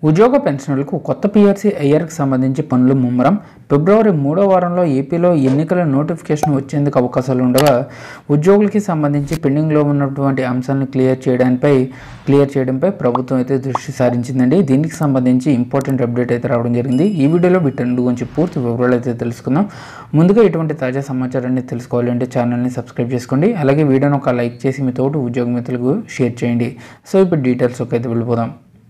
ఉద్యోగ పెన్షనర్లకు కొత్త పీఆర్సీ ఐఆర్కి సంబంధించి పనులు ముమ్మరం ఫిబ్రవరి మూడో వారంలో ఏపీలో ఎన్నికల నోటిఫికేషన్ వచ్చేందుకు అవకాశాలు ఉండగా ఉద్యోగులకి సంబంధించి పెండింగ్లో ఉన్నటువంటి అంశాలను క్లియర్ చేయడంపై క్లియర్ చేయడంపై ప్రభుత్వం అయితే దృష్టి సారించిందండి దీనికి సంబంధించి ఇంపార్టెంట్ అప్డేట్ అయితే రావడం జరిగింది ఈ వీడియోలో వీటన్నిటి గురించి పూర్తి వివరాలు అయితే తెలుసుకుందాం ముందుగా ఇటువంటి తాజా సమాచారాన్ని తెలుసుకోవాలంటే ఛానల్ని సబ్స్క్రైబ్ చేసుకోండి అలాగే వీడియోని ఒక లైక్ చేసి మీ తోటి ఉద్యోగ మిత్రులకు షేర్ చేయండి సో ఇప్పుడు డీటెయిల్స్కి అయితే వెళ్ళిపోదాం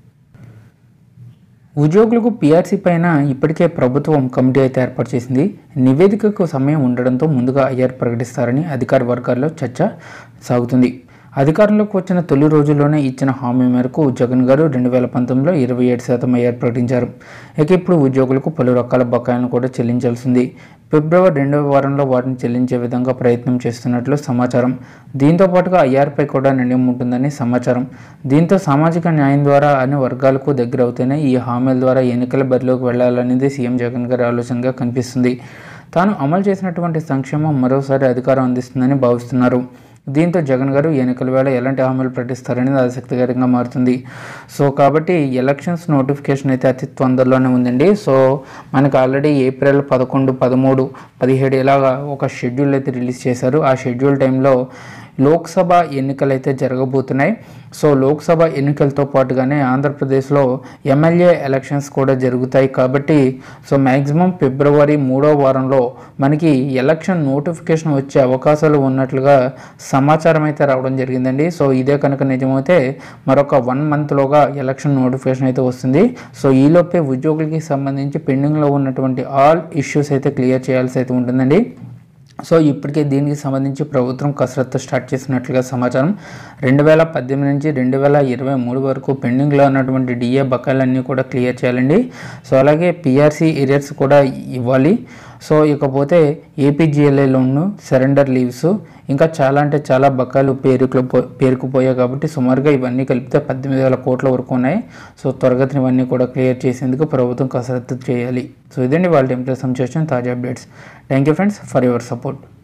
ఉద్యోగులకు పీఆర్సీ పైన ఇప్పటికే ప్రభుత్వం కమిటీ అయితే ఏర్పాటు చేసింది నివేదికకు సమయం ఉండడంతో ముందుగా ఐఆర్ ప్రకటిస్తారని అధికార వర్గాల్లో చర్చ సాగుతుంది అధికారంలోకి వచ్చిన తొలి రోజుల్లోనే ఇచ్చిన హామీ మేరకు జగన్ గారు రెండు వేల పంతొమ్మిదిలో ఇరవై ఏడు శాతం ఐఆర్ ప్రకటించారు ఇక ఇప్పుడు ఉద్యోగులకు పలు రకాల బకాయిలను కూడా చెల్లించాల్సింది ఫిబ్రవరి రెండవ వారంలో వాటిని చెల్లించే విధంగా ప్రయత్నం చేస్తున్నట్లు సమాచారం దీంతో పాటుగా ఐఆర్పై కూడా నిర్ణయం ఉంటుందని సమాచారం దీంతో సామాజిక న్యాయం ద్వారా అన్ని వర్గాలకు దగ్గర అవుతేనే ఈ హామీల ద్వారా ఎన్నికల బరిలోకి వెళ్లాలనేది సీఎం జగన్ గారి ఆలోచనగా కనిపిస్తుంది తాను అమలు చేసినటువంటి సంక్షేమం మరోసారి అధికారం అందిస్తుందని భావిస్తున్నారు దీంతో జగన్ గారు ఎన్నికల వేళ ఎలాంటి హామీలు ప్రకటిస్తారనేది ఆసక్తికరంగా మారుతుంది సో కాబట్టి ఎలక్షన్స్ నోటిఫికేషన్ అయితే అతి తొందరలోనే ఉందండి సో మనకు ఆల్రెడీ ఏప్రిల్ పదకొండు పదమూడు పదిహేడు ఇలాగా ఒక షెడ్యూల్ అయితే రిలీజ్ చేశారు ఆ షెడ్యూల్ టైంలో లోక్సభ ఎన్నికలు అయితే జరగబోతున్నాయి సో లోక్సభ ఎన్నికలతో పాటుగానే ఆంధ్రప్రదేశ్లో ఎమ్మెల్యే ఎలక్షన్స్ కూడా జరుగుతాయి కాబట్టి సో మ్యాక్సిమం ఫిబ్రవరి మూడో వారంలో మనకి ఎలక్షన్ నోటిఫికేషన్ వచ్చే అవకాశాలు ఉన్నట్లుగా సమాచారం అయితే రావడం జరిగిందండి సో ఇదే కనుక నిజమైతే మరొక వన్ మంత్లోగా ఎలక్షన్ నోటిఫికేషన్ అయితే వస్తుంది సో ఈలోపే ఉద్యోగులకి సంబంధించి పెండింగ్లో ఉన్నటువంటి ఆల్ ఇష్యూస్ అయితే క్లియర్ చేయాల్సి అయితే ఉంటుందండి సో ఇప్పటికే దీనికి సంబంధించి ప్రభుత్వం కసరత్తు స్టార్ట్ చేసినట్లుగా సమాచారం రెండు వేల పద్దెనిమిది నుంచి రెండు వేల ఇరవై మూడు వరకు పెండింగ్లో ఉన్నటువంటి డిఏ బకాయిలన్నీ కూడా క్లియర్ చేయాలండి సో అలాగే పిఆర్సీ ఏరియర్స్ కూడా ఇవ్వాలి సో ఇకపోతే ఏపీజిఎల్ఐ లోన్ను సరెండర్ లీవ్స్ ఇంకా చాలా అంటే చాలా బకాయిలు పేరుకులో పేరుకుపోయాయి కాబట్టి సుమారుగా ఇవన్నీ కలిపితే పద్దెనిమిది వేల కోట్ల వరకు ఉన్నాయి సో త్వరగతిని ఇవన్నీ కూడా క్లియర్ చేసేందుకు ప్రభుత్వం కసరత్తు చేయాలి సో ఇదండి వాళ్ళ టెంప్లెట్ సంచేషన్ తాజా updates thank you friends for your support